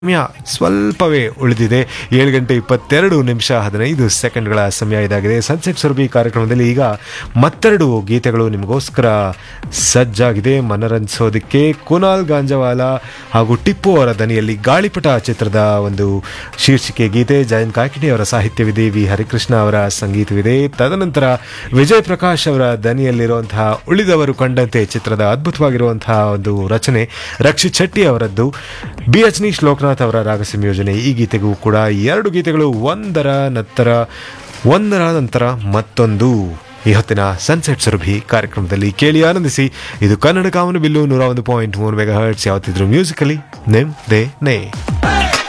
ಸಮಯ ಸ್ವಲ್ಪವೇ ಉಳಿದಿದೆ ಏಳು ಗಂಟೆ ಇಪ್ಪತ್ತೆರಡು ನಿಮಿಷ ಹದಿನೈದು ಸೆಕೆಂಡ್ಗಳ ಸಮಯ ಇದಾಗಿದೆ ಸನ್ಸೆಟ್ ಸುರಭಿ ಕಾರ್ಯಕ್ರಮದಲ್ಲಿ ಈಗ ಮತ್ತೆರಡು ಗೀತೆಗಳು ನಿಮಗೋಸ್ಕರ ಸಜ್ಜಾಗಿದೆ ಮನರಂಜಿಸೋದಕ್ಕೆ ಕುನಾಲ್ ಗಾಂಜವಾಲ ಹಾಗೂ ಟಿಪ್ಪು ಅವರ ದನಿಯಲ್ಲಿ ಗಾಳಿಪಟ ಚಿತ್ರದ ಒಂದು ಶೀರ್ಷಿಕೆ ಗೀತೆ ಜಯಂತ್ ಕಾಕಿಣಿ ಅವರ ಸಾಹಿತ್ಯವಿದೆ ವಿ ಹರಿಕೃಷ್ಣ ಅವರ ಸಂಗೀತವಿದೆ ತದನಂತರ ವಿಜಯ್ ಪ್ರಕಾಶ್ ಅವರ ದನಿಯಲ್ಲಿರುವಂತಹ ಉಳಿದವರು ಕಂಡಂತೆ ಚಿತ್ರದ ಅದ್ಭುತವಾಗಿರುವಂತಹ ಒಂದು ರಚನೆ ರಕ್ಷಿತ್ ಶೆಟ್ಟಿ ಅವರದ್ದು ಬಿ ಎಚ್ ನಿ ಶ್ಲೋಕನಾಥ್ ಅವರ ರಾಗ ಸಂಯೋಜನೆ ಈ ಗೀತೆಗೂ ಕೂಡ ಎರಡು ಗೀತೆಗಳು ಒಂದರ ನಂತರ ಒಂದರ ನಂತರ ಮತ್ತೊಂದು ಈ ಹೊತ್ತಿನ ಸನ್ಸೆಟ್ ಸುರಭಿ ಕಾರ್ಯಕ್ರಮದಲ್ಲಿ ಕೇಳಿ ಆನಂದಿಸಿ ಇದು ಕನ್ನಡ ಕಾಮನು ಬಿಲ್ಲು ನೂರ ಒಂದು ಪಾಯಿಂಟ್ ಮೂರು ಮೆಗಾ ಹರ್ಟ್ಸ್ ಯಾವತ್ತಿದ್ರು ಮ್ಯೂಸಿಕಲಿ ನೆಮ್ ದೇ ನೇ